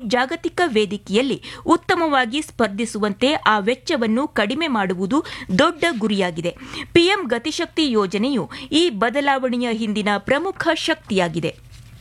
ಜಾಗತಿಕ ವೇದಿಕೆಯಲ್ಲಿ ಉತ್ತಮವಾಗಿ ಸ್ಪರ್ಧಿಸುವಂತೆ ಆ ವೆಚ್ಚವನ್ನು ಕಡಿಮೆ ಮಾಡುವುದು ದೊಡ್ಡ ಗುರಿಯಾಗಿದೆ ಪಿಎಂ ಗತಿಶಕ್ತಿ ಯೋಜನೆಯು ಈ ಬದಲಾವಣೆಯ ಹಿಂದಿನ ಪ್ರಮುಖ ಶಕ್ತಿಯಾಗಿದೆ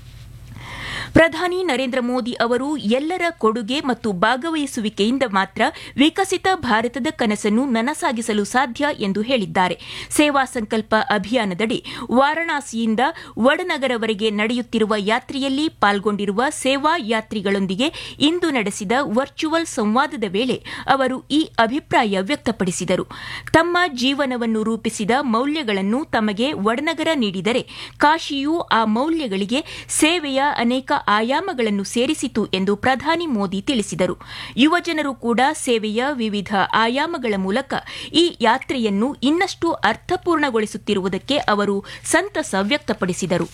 ಪ್ರಧಾನಿ ನರೇಂದ್ರ ಮೋದಿ ಅವರು ಎಲ್ಲರ ಕೊಡುಗೆ ಮತ್ತು ಭಾಗವಹಿಸುವಿಕೆಯಿಂದ ಮಾತ್ರ ವಿಕಸಿತ ಭಾರತದ ಕನಸನ್ನು ನನಸಾಗಿಸಲು ಸಾಧ್ಯ ಎಂದು ಹೇಳಿದ್ದಾರೆ ಸೇವಾ ಸಂಕಲ್ಪ ಅಭಿಯಾನದಡಿ ವಾರಣಾಸಿಯಿಂದ ವಡನಗರವರೆಗೆ ನಡೆಯುತ್ತಿರುವ ಯಾತ್ರೆಯಲ್ಲಿ ಪಾಲ್ಗೊಂಡಿರುವ ಸೇವಾ ಯಾತ್ರಿಗಳೊಂದಿಗೆ ಇಂದು ನಡೆಸಿದ ವರ್ಚುವಲ್ ಸಂವಾದದ ವೇಳೆ ಅವರು ಈ ಅಭಿಪ್ರಾಯ ವ್ಯಕ್ತಪಡಿಸಿದರು ತಮ್ಮ ಜೀವನವನ್ನು ರೂಪಿಸಿದ ಮೌಲ್ಯಗಳನ್ನು ತಮಗೆ ವಡನಗರ ನೀಡಿದರೆ ಕಾಶಿಯು ಆ ಮೌಲ್ಯಗಳಿಗೆ ಸೇವೆಯ ಅನೇಕ ಆಯಾಮಗಳನ್ನು ಸೇರಿಸಿತು ಎಂದು ಪ್ರಧಾನಿ ಮೋದಿ ತಿಳಿಸಿದರು ಯುವಜನರು ಕೂಡ ಸೇವೆಯ ವಿವಿಧ ಆಯಾಮಗಳ ಮೂಲಕ ಈ ಯಾತ್ರೆಯನ್ನು ಇನ್ನಷ್ಟು ಅರ್ಥಪೂರ್ಣಗೊಳಿಸುತ್ತಿರುವುದಕ್ಕೆ ಅವರು ಸಂತಸ ವ್ಯಕ್ತಪಡಿಸಿದರು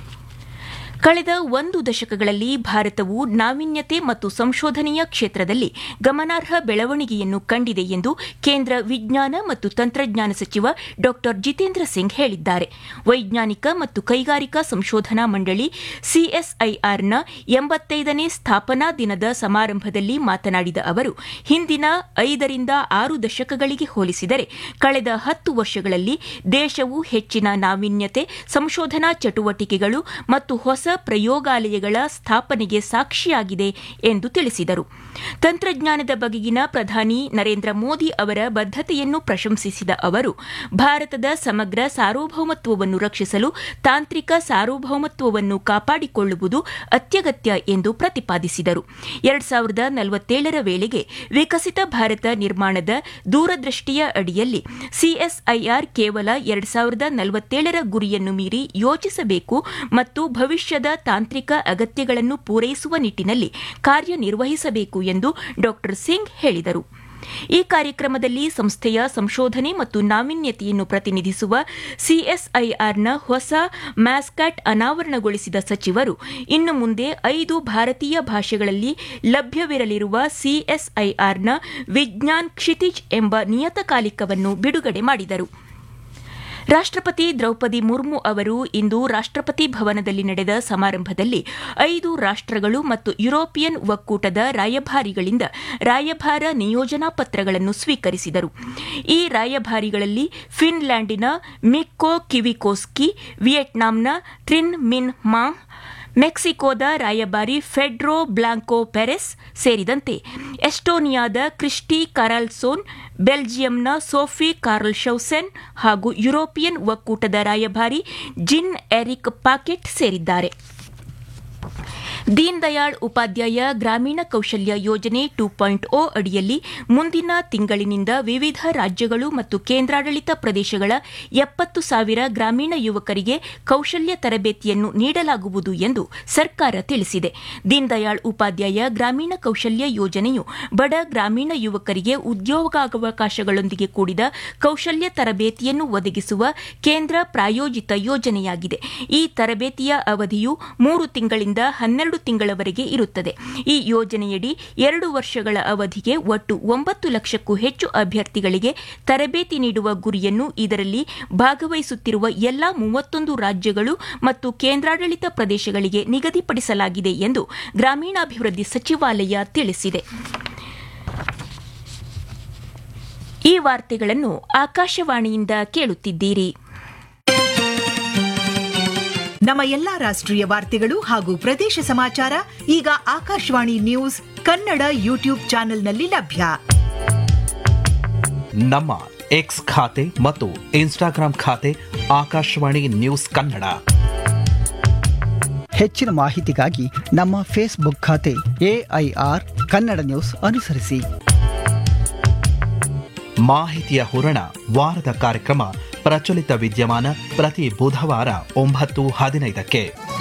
ಕಳೆದ ಒಂದು ದಶಕಗಳಲ್ಲಿ ಭಾರತವು ನಾವೀನ್ಯತೆ ಮತ್ತು ಸಂಶೋಧನೆಯ ಕ್ಷೇತ್ರದಲ್ಲಿ ಗಮನಾರ್ಹ ಬೆಳವಣಿಗೆಯನ್ನು ಕಂಡಿದೆ ಎಂದು ಕೇಂದ್ರ ವಿಜ್ಞಾನ ಮತ್ತು ತಂತ್ರಜ್ಞಾನ ಸಚಿವ ಡಾ ಜಿತೇಂದ್ರ ಸಿಂಗ್ ಹೇಳಿದ್ದಾರೆ ವೈಜ್ಞಾನಿಕ ಮತ್ತು ಕೈಗಾರಿಕಾ ಸಂಶೋಧನಾ ಮಂಡಳಿ ಸಿಎಸ್ಐಆರ್ನ ಎಂಬತ್ತೈದನೇ ಸ್ಥಾಪನಾ ದಿನದ ಸಮಾರಂಭದಲ್ಲಿ ಮಾತನಾಡಿದ ಅವರು ಹಿಂದಿನ ಐದರಿಂದ ಆರು ದಶಕಗಳಿಗೆ ಹೋಲಿಸಿದರೆ ಕಳೆದ ಹತ್ತು ವರ್ಷಗಳಲ್ಲಿ ದೇಶವು ಹೆಚ್ಚಿನ ನಾವೀನ್ಯತೆ ಸಂಶೋಧನಾ ಚಟುವಟಿಕೆಗಳು ಮತ್ತು ಹೊಸ ಪ್ರಯೋಗಾಲಯಗಳ ಸ್ಥಾಪನೆಗೆ ಸಾಕ್ಷಿಯಾಗಿದೆ ಎಂದು ತಿಳಿಸಿದರು ತಂತ್ರಜ್ಞಾನದ ಬಗೆಗಿನ ಪ್ರಧಾನಿ ನರೇಂದ್ರ ಮೋದಿ ಅವರ ಬದ್ದತೆಯನ್ನು ಪ್ರಶಂಸಿಸಿದ ಅವರು ಭಾರತದ ಸಮಗ್ರ ಸಾರ್ವಭೌಮತ್ವವನ್ನು ರಕ್ಷಿಸಲು ತಾಂತ್ರಿಕ ಸಾರ್ವಭೌಮತ್ವವನ್ನು ಕಾಪಾಡಿಕೊಳ್ಳುವುದು ಅತ್ಯಗತ್ಯ ಎಂದು ಪ್ರತಿಪಾದಿಸಿದರು ಎರಡ್ ಸಾವಿರದ ನಲವತ್ತೇಳರ ವೇಳೆಗೆ ವಿಕಸಿತ ಭಾರತ ನಿರ್ಮಾಣದ ದೂರದೃಷ್ಟಿಯ ಅಡಿಯಲ್ಲಿ ಸಿಎಸ್ಐಆರ್ ಕೇವಲ ಎರಡ್ ಸಾವಿರದ ನಲವತ್ತೇಳರ ಗುರಿಯನ್ನು ಮೀರಿ ಯೋಚಿಸಬೇಕು ಮತ್ತು ಭವಿಷ್ಯದ ತಾಂತ್ರಿಕ ಅಗತ್ಯಗಳನ್ನು ಪೂರೈಸುವ ನಿಟ್ಟಿನಲ್ಲಿ ಕಾರ್ಯನಿರ್ವಹಿಸಬೇಕು ಎಂದು ಡಾ ಸಿಂಗ್ ಹೇಳಿದರು ಈ ಕಾರ್ಯಕ್ರಮದಲ್ಲಿ ಸಂಸ್ಥೆಯ ಸಂಶೋಧನೆ ಮತ್ತು ನಾವೀನ್ಯತೆಯನ್ನು ಪ್ರತಿನಿಧಿಸುವ ಸಿಎಸ್ಐಆರ್ನ ಹೊಸ ಮ್ಯಾಸ್ಕ್ಯಾಟ್ ಅನಾವರಣಗೊಳಿಸಿದ ಸಚಿವರು ಇನ್ನು ಮುಂದೆ ಐದು ಭಾರತೀಯ ಭಾಷೆಗಳಲ್ಲಿ ಲಭ್ಯವಿರಲಿರುವ ಸಿಎಸ್ಐಆರ್ನ ವಿಜ್ಞಾನ್ ಕ್ಷಿತಿಜ್ ಎಂಬ ನಿಯತಕಾಲಿಕವನ್ನು ಬಿಡುಗಡೆ ಮಾಡಿದರು ರಾಷ್ಟಪತಿ ದ್ರೌಪದಿ ಮುರ್ಮು ಅವರು ಇಂದು ರಾಷ್ಟಪತಿ ಭವನದಲ್ಲಿ ನಡೆದ ಸಮಾರಂಭದಲ್ಲಿ ಐದು ರಾಷ್ಟಗಳು ಮತ್ತು ಯುರೋಪಿಯನ್ ಒಕ್ಕೂಟದ ರಾಯಭಾರಿಗಳಿಂದ ರಾಯಭಾರ ನಿಯೋಜನಾ ಪತ್ರಗಳನ್ನು ಸ್ವೀಕರಿಸಿದರು ಈ ರಾಯಭಾರಿಗಳಲ್ಲಿ ಫಿನ್ಲ್ಯಾಂಡಿನ ಮಿಕ್ಕೋ ಕಿವಿಕೋಸ್ಕಿ ವಿಯೆಟ್ನಾಂನ ಟ್ರಿನ್ ಮಿನ್ ಮಾಂಗ್ ಮೆಕ್ಸಿಕೋದ ರಾಯಭಾರಿ ಫೆಡ್ರೋ ಬ್ಲಾಂಕೋ ಪೆರೆಸ್ ಸೇರಿದಂತೆ ಎಸ್ಟೋನಿಯಾದ ಕ್ರಿಸ್ಟಿ ಕಾರಲ್ಸೋನ್ ಬೆಲ್ಜಿಯಂನ ಸೋಫಿ ಕಾರ್ಲ್ ಶೌಸೆನ್ ಹಾಗೂ ಯುರೋಪಿಯನ್ ಒಕ್ಕೂಟದ ರಾಯಭಾರಿ ಜಿನ್ ಎರಿಕ್ ಪಾಕೆಟ್ ಸೇರಿದ್ದಾರೆ ದೀನ್ ದಯಾಳ್ ಉಪಾಧ್ಯಾಯ ಗ್ರಾಮೀಣ ಕೌಶಲ್ಯ ಯೋಜನೆ ಟೂ ಪಾಯಿಂಟ್ ಓ ಅಡಿಯಲ್ಲಿ ಮುಂದಿನ ತಿಂಗಳಿನಿಂದ ವಿವಿಧ ರಾಜ್ಯಗಳು ಮತ್ತು ಕೇಂದ್ರಾಡಳಿತ ಪ್ರದೇಶಗಳ ಎಪ್ಪತ್ತು ಸಾವಿರ ಗ್ರಾಮೀಣ ಯುವಕರಿಗೆ ಕೌಶಲ್ಯ ತರಬೇತಿಯನ್ನು ನೀಡಲಾಗುವುದು ಎಂದು ಸರ್ಕಾರ ತಿಳಿಸಿದೆ ದೀನ್ ದಯಾಳ್ ಉಪಾಧ್ಯಾಯ ಗ್ರಾಮೀಣ ಕೌಶಲ್ಯ ಯೋಜನೆಯು ಬಡ ಗ್ರಾಮೀಣ ಯುವಕರಿಗೆ ಉದ್ಯೋಗಾವಕಾಶಗಳೊಂದಿಗೆ ಕೂಡಿದ ಕೌಶಲ್ಯ ತರಬೇತಿಯನ್ನು ಒದಗಿಸುವ ಕೇಂದ್ರ ಪ್ರಾಯೋಜಿತ ಯೋಜನೆಯಾಗಿದೆ ಈ ತರಬೇತಿಯ ಅವಧಿಯು ಮೂರು ತಿಂಗಳಿಂದ ಹನ್ನೆರಡು ತಿಂಗಳವರೆಗೆ ಇರುತ್ತದೆ ಈ ಯೋಜನೆಯಡಿ ಎರಡು ವರ್ಷಗಳ ಅವಧಿಗೆ ಒಟ್ಟು ಒಂಬತ್ತು ಲಕ್ಷಕ್ಕೂ ಹೆಚ್ಚು ಅಭ್ಯರ್ಥಿಗಳಿಗೆ ತರಬೇತಿ ನೀಡುವ ಗುರಿಯನ್ನು ಇದರಲ್ಲಿ ಭಾಗವಹಿಸುತ್ತಿರುವ ಎಲ್ಲಾ ಮೂವತ್ತೊಂದು ರಾಜ್ಯಗಳು ಮತ್ತು ಕೇಂದ್ರಾಡಳಿತ ಪ್ರದೇಶಗಳಿಗೆ ನಿಗದಿಪಡಿಸಲಾಗಿದೆ ಎಂದು ಗ್ರಾಮೀಣಾಭಿವೃದ್ಧಿ ಸಚಿವಾಲಯ ತಿಳಿಸಿದೆ ಈ ವಾರ್ತೆಗಳನ್ನು ಆಕಾಶವಾಣಿಯಿಂದ ಕೇಳುತ್ತಿದ್ದೀರಿ ನಮ್ಮ ಎಲ್ಲಾ ರಾಷ್ಟ್ರೀಯ ವಾರ್ತೆಗಳು ಹಾಗೂ ಪ್ರದೇಶ ಸಮಾಚಾರ ಈಗ ಆಕಾಶವಾಣಿ ನ್ಯೂಸ್ ಕನ್ನಡ ಯೂಟ್ಯೂಬ್ ಚಾನೆಲ್ನಲ್ಲಿ ಲಭ್ಯ ನಮ್ಮ ಎಕ್ಸ್ ಖಾತೆ ಮತ್ತು ಇನ್ಸ್ಟಾಗ್ರಾಂ ಖಾತೆ ಆಕಾಶವಾಣಿ ನ್ಯೂಸ್ ಕನ್ನಡ ಹೆಚ್ಚಿನ ಮಾಹಿತಿಗಾಗಿ ನಮ್ಮ ಫೇಸ್ಬುಕ್ ಖಾತೆ ಎಐಆರ್ ಕನ್ನಡ ನ್ಯೂಸ್ ಅನುಸರಿಸಿ ಮಾಹಿತಿಯ ಹೂರಣ ವಾರದ ಕಾರ್ಯಕ್ರಮ ಪ್ರಚಲಿತ ವಿದ್ಯಮಾನ ಪ್ರತಿ ಬುಧವಾರ ಒಂಬತ್ತು ಹದಿನೈದಕ್ಕೆ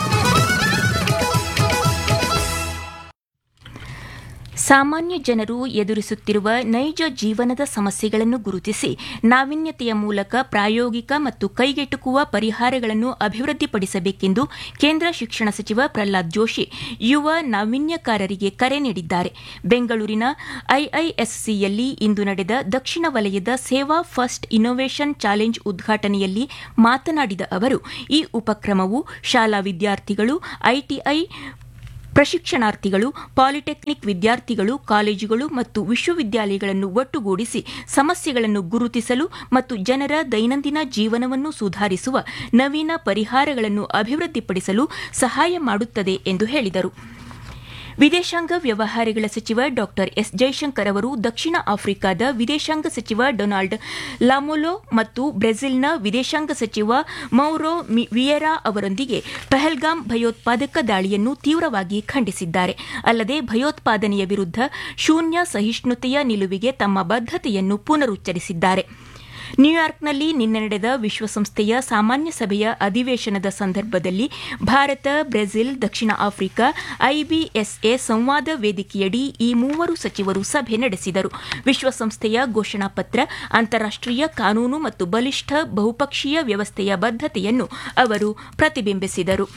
ಸಾಮಾನ್ಯ ಜನರು ಎದುರಿಸುತ್ತಿರುವ ನೈಜ ಜೀವನದ ಸಮಸ್ಯೆಗಳನ್ನು ಗುರುತಿಸಿ ನಾವೀನ್ಯತೆಯ ಮೂಲಕ ಪ್ರಾಯೋಗಿಕ ಮತ್ತು ಕೈಗೆಟುಕುವ ಪರಿಹಾರಗಳನ್ನು ಅಭಿವೃದ್ಧಿಪಡಿಸಬೇಕೆಂದು ಕೇಂದ್ರ ಶಿಕ್ಷಣ ಸಚಿವ ಪ್ರಹ್ಲಾದ್ ಜೋಶಿ ಯುವ ನಾವೀನ್ಯಕಾರರಿಗೆ ಕರೆ ನೀಡಿದ್ದಾರೆ ಬೆಂಗಳೂರಿನ ಐಐಎಸ್ಸಿಯಲ್ಲಿ ಇಂದು ನಡೆದ ದಕ್ಷಿಣ ವಲಯದ ಸೇವಾ ಫಸ್ಟ್ ಇನ್ನೋವೇಷನ್ ಚಾಲೆಂಜ್ ಉದ್ಘಾಟನೆಯಲ್ಲಿ ಮಾತನಾಡಿದ ಅವರು ಈ ಉಪಕ್ರಮವು ಶಾಲಾ ವಿದ್ಯಾರ್ಥಿಗಳು ಐಟಿಐ ಪ್ರಶಿಕ್ಷಣಾರ್ಥಿಗಳು ಪಾಲಿಟೆಕ್ನಿಕ್ ವಿದ್ಯಾರ್ಥಿಗಳು ಕಾಲೇಜುಗಳು ಮತ್ತು ವಿಶ್ವವಿದ್ಯಾಲಯಗಳನ್ನು ಒಟ್ಟುಗೂಡಿಸಿ ಸಮಸ್ಯೆಗಳನ್ನು ಗುರುತಿಸಲು ಮತ್ತು ಜನರ ದೈನಂದಿನ ಜೀವನವನ್ನು ಸುಧಾರಿಸುವ ನವೀನ ಪರಿಹಾರಗಳನ್ನು ಅಭಿವೃದ್ಧಿಪಡಿಸಲು ಸಹಾಯ ಮಾಡುತ್ತದೆ ಎಂದು ಹೇಳಿದರು ವಿದೇಶಾಂಗ ವ್ಯವಹಾರಗಳ ಸಚಿವ ಡಾ ಎಸ್ ಜೈಶಂಕರ್ ಅವರು ದಕ್ಷಿಣ ಆಫ್ರಿಕಾದ ವಿದೇಶಾಂಗ ಸಚಿವ ಡೊನಾಲ್ಡ್ ಲಾಮೊಲೊ ಮತ್ತು ಬ್ರೆಜಿಲ್ನ ವಿದೇಶಾಂಗ ಸಚಿವ ಮೌರೋ ವಿಯೆರಾ ಅವರೊಂದಿಗೆ ಪಹಲ್ಗಾಮ್ ಭಯೋತ್ಪಾದಕ ದಾಳಿಯನ್ನು ತೀವ್ರವಾಗಿ ಖಂಡಿಸಿದ್ದಾರೆ ಅಲ್ಲದೆ ಭಯೋತ್ಪಾದನೆಯ ವಿರುದ್ಧ ಶೂನ್ಯ ಸಹಿಷ್ಣುತೆಯ ನಿಲುವಿಗೆ ತಮ್ಮ ಬದ್ಧತೆಯನ್ನು ಪುನರುಚ್ಚರಿಸಿದ್ದಾರೆ ನ್ಯೂಯಾರ್ಕ್ನಲ್ಲಿ ನಿನ್ನೆ ನಡೆದ ವಿಶ್ವಸಂಸ್ಥೆಯ ಸಾಮಾನ್ಯ ಸಭೆಯ ಅಧಿವೇಶನದ ಸಂದರ್ಭದಲ್ಲಿ ಭಾರತ ಬ್ರೆಜಿಲ್ ದಕ್ಷಿಣ ಆಫ್ರಿಕಾ ಐಬಿಎಸ್ಎ ಸಂವಾದ ವೇದಿಕೆಯಡಿ ಈ ಮೂವರು ಸಚಿವರು ಸಭೆ ನಡೆಸಿದರು ವಿಶ್ವಸಂಸ್ಥೆಯ ಘೋಷಣಾ ಪತ್ರ ಅಂತಾರಾಷ್ಟೀಯ ಕಾನೂನು ಮತ್ತು ಬಲಿಷ್ಠ ಬಹುಪಕ್ಷೀಯ ವ್ಯವಸ್ಥೆಯ ಬದ್ಧತೆಯನ್ನು ಅವರು ಪ್ರತಿಬಿಂಬಿಸಿದರು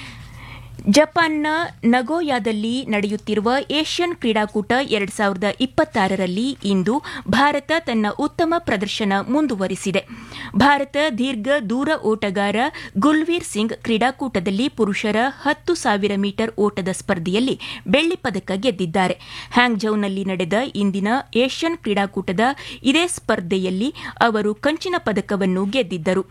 ಜಪಾನ್ನ ನಗೋಯಾದಲ್ಲಿ ನಡೆಯುತ್ತಿರುವ ಏಷ್ಯನ್ ಕ್ರೀಡಾಕೂಟ ಎರಡ್ ಸಾವಿರದ ಇಪ್ಪತ್ತಾರರಲ್ಲಿ ಇಂದು ಭಾರತ ತನ್ನ ಉತ್ತಮ ಪ್ರದರ್ಶನ ಮುಂದುವರಿಸಿದೆ ಭಾರತ ದೀರ್ಘ ದೂರ ಓಟಗಾರ ಗುಲ್ವೀರ್ ಸಿಂಗ್ ಕ್ರೀಡಾಕೂಟದಲ್ಲಿ ಪುರುಷರ ಹತ್ತು ಸಾವಿರ ಮೀಟರ್ ಓಟದ ಸ್ಪರ್ಧೆಯಲ್ಲಿ ಬೆಳ್ಳಿ ಪದಕ ಗೆದ್ದಿದ್ದಾರೆ ಹ್ಯಾಂಗ್ಜೌನಲ್ಲಿ ನಡೆದ ಇಂದಿನ ಏಷ್ಯನ್ ಕ್ರೀಡಾಕೂಟದ ಇದೇ ಸ್ಪರ್ಧೆಯಲ್ಲಿ ಅವರು ಕಂಚಿನ ಪದಕವನ್ನು ಗೆದ್ದಿದ್ದರು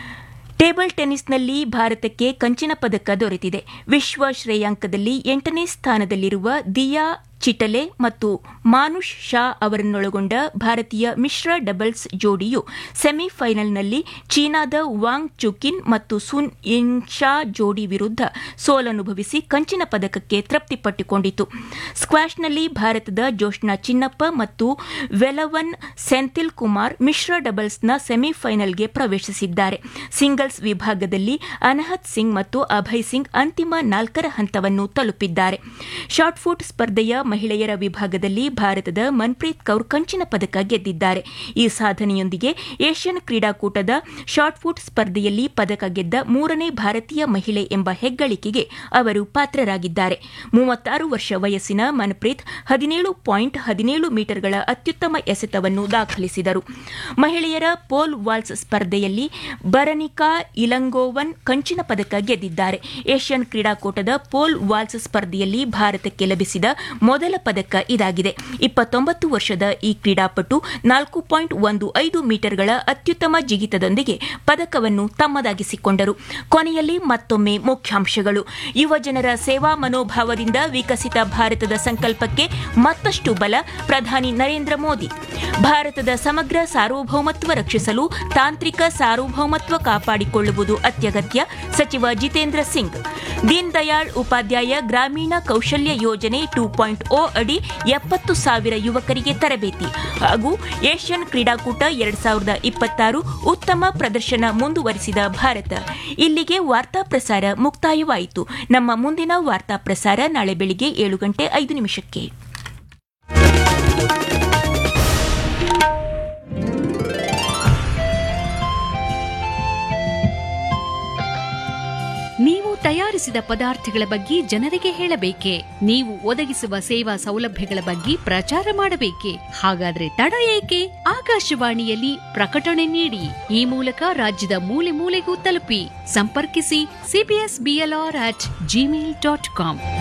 ಟೇಬಲ್ ಟೆನ್ನಿಸ್ನಲ್ಲಿ ಭಾರತಕ್ಕೆ ಕಂಚಿನ ಪದಕ ದೊರೆತಿದೆ ವಿಶ್ವ ಶ್ರೇಯಾಂಕದಲ್ಲಿ ಎಂಟನೇ ಸ್ಥಾನದಲ್ಲಿರುವ ದಿಯಾ ಚಿಟಲೆ ಮತ್ತು ಮಾನುಷ್ ಶಾ ಅವರನ್ನೊಳಗೊಂಡ ಭಾರತೀಯ ಮಿಶ್ರ ಡಬಲ್ಸ್ ಜೋಡಿಯು ಸೆಮಿಫೈನಲ್ನಲ್ಲಿ ಚೀನಾದ ವಾಂಗ್ ಚುಕಿನ್ ಮತ್ತು ಸುನ್ ಇನ್ಶಾ ಜೋಡಿ ವಿರುದ್ಧ ಸೋಲನುಭವಿಸಿ ಕಂಚಿನ ಪದಕಕ್ಕೆ ತೃಪ್ತಿಪಟ್ಟುಕೊಂಡಿತು ಸ್ಕ್ವಾಷ್ನಲ್ಲಿ ಭಾರತದ ಜೋಷ್ನಾ ಚಿನ್ನಪ್ಪ ಮತ್ತು ವೆಲವನ್ ಸೆಂಥಿಲ್ ಕುಮಾರ್ ಮಿಶ್ರ ಡಬಲ್ಸ್ನ ಸೆಮಿಫೈನಲ್ಗೆ ಪ್ರವೇಶಿಸಿದ್ದಾರೆ ಸಿಂಗಲ್ಸ್ ವಿಭಾಗದಲ್ಲಿ ಅನಹತ್ ಸಿಂಗ್ ಮತ್ತು ಅಭಯ್ ಸಿಂಗ್ ಅಂತಿಮ ನಾಲ್ಕರ ಹಂತವನ್ನು ತಲುಪಿದ್ದಾರೆ ಶಾಟ್ಫುಟ್ ಸ್ಪರ್ಧೆಯ ಮಹಿಳೆಯರ ವಿಭಾಗದಲ್ಲಿ ಭಾರತದ ಮನ್ಪ್ರೀತ್ ಕೌರ್ ಕಂಚಿನ ಪದಕ ಗೆದ್ದಿದ್ದಾರೆ ಈ ಸಾಧನೆಯೊಂದಿಗೆ ಏಷ್ಯನ್ ಕ್ರೀಡಾಕೂಟದ ಶಾಟ್ಫುಟ್ ಸ್ಪರ್ಧೆಯಲ್ಲಿ ಪದಕ ಗೆದ್ದ ಮೂರನೇ ಭಾರತೀಯ ಮಹಿಳೆ ಎಂಬ ಹೆಗ್ಗಳಿಕೆಗೆ ಅವರು ಪಾತ್ರರಾಗಿದ್ದಾರೆ ಮೂವತ್ತಾರು ವರ್ಷ ವಯಸ್ಸಿನ ಮನ್ಪ್ರೀತ್ ಹದಿನೇಳು ಪಾಯಿಂಟ್ ಹದಿನೇಳು ಮೀಟರ್ಗಳ ಅತ್ಯುತ್ತಮ ಎಸೆತವನ್ನು ದಾಖಲಿಸಿದರು ಮಹಿಳೆಯರ ಪೋಲ್ ವಾಲ್ಸ್ ಸ್ಪರ್ಧೆಯಲ್ಲಿ ಬರನಿಕಾ ಇಲಂಗೋವನ್ ಕಂಚಿನ ಪದಕ ಗೆದ್ದಿದ್ದಾರೆ ಏಷ್ಯನ್ ಕ್ರೀಡಾಕೂಟದ ಪೋಲ್ ವಾಲ್ಸ್ ಸ್ಪರ್ಧೆಯಲ್ಲಿ ಭಾರತಕ್ಕೆ ಲಭಿಸಿದ ಮೊದಲ ಪದಕ ಇದಾಗಿದೆ ಇಪ್ಪತ್ತೊಂಬತ್ತು ವರ್ಷದ ಈ ಕ್ರೀಡಾಪಟು ನಾಲ್ಕು ಪಾಯಿಂಟ್ ಒಂದು ಐದು ಮೀಟರ್ಗಳ ಅತ್ಯುತ್ತಮ ಜಿಗಿತದೊಂದಿಗೆ ಪದಕವನ್ನು ತಮ್ಮದಾಗಿಸಿಕೊಂಡರು ಕೊನೆಯಲ್ಲಿ ಮತ್ತೊಮ್ಮೆ ಮುಖ್ಯಾಂಶಗಳು ಯುವ ಜನರ ಸೇವಾ ಮನೋಭಾವದಿಂದ ವಿಕಸಿತ ಭಾರತದ ಸಂಕಲ್ಪಕ್ಕೆ ಮತ್ತಷ್ಟು ಬಲ ಪ್ರಧಾನಿ ನರೇಂದ್ರ ಮೋದಿ ಭಾರತದ ಸಮಗ್ರ ಸಾರ್ವಭೌಮತ್ವ ರಕ್ಷಿಸಲು ತಾಂತ್ರಿಕ ಸಾರ್ವಭೌಮತ್ವ ಕಾಪಾಡಿಕೊಳ್ಳುವುದು ಅತ್ಯಗತ್ಯ ಸಚಿವ ಜಿತೇಂದ್ರ ಸಿಂಗ್ ದೀನ್ ದಯಾಳ್ ಉಪಾಧ್ಯಾಯ ಗ್ರಾಮೀಣ ಕೌಶಲ್ಯ ಯೋಜನೆ ಟೂ ಪಾಯಿಂಟ್ ಓ ಅಡಿ ಎಪ್ಪತ್ತು ಸಾವಿರ ಯುವಕರಿಗೆ ತರಬೇತಿ ಹಾಗೂ ಏಷ್ಯನ್ ಕ್ರೀಡಾಕೂಟ ಎರಡ್ ಸಾವಿರದ ಇಪ್ಪತ್ತಾರು ಉತ್ತಮ ಪ್ರದರ್ಶನ ಮುಂದುವರಿಸಿದ ಭಾರತ ಇಲ್ಲಿಗೆ ವಾರ್ತಾ ಪ್ರಸಾರ ಮುಕ್ತಾಯವಾಯಿತು ನಮ್ಮ ಮುಂದಿನ ವಾರ್ತಾ ಪ್ರಸಾರ ನಾಳೆ ಬೆಳಿಗ್ಗೆ ಏಳು ಗಂಟೆ ಐದು ನಿಮಿಷಕ್ಕೆ ನೀವು ತಯಾರಿಸಿದ ಪದಾರ್ಥಗಳ ಬಗ್ಗೆ ಜನರಿಗೆ ಹೇಳಬೇಕೆ ನೀವು ಒದಗಿಸುವ ಸೇವಾ ಸೌಲಭ್ಯಗಳ ಬಗ್ಗೆ ಪ್ರಚಾರ ಮಾಡಬೇಕೆ ಹಾಗಾದ್ರೆ ತಡ ಏಕೆ ಆಕಾಶವಾಣಿಯಲ್ಲಿ ಪ್ರಕಟಣೆ ನೀಡಿ ಈ ಮೂಲಕ ರಾಜ್ಯದ ಮೂಲೆ ಮೂಲೆಗೂ ತಲುಪಿ ಸಂಪರ್ಕಿಸಿ CBS BLR at gmail dot com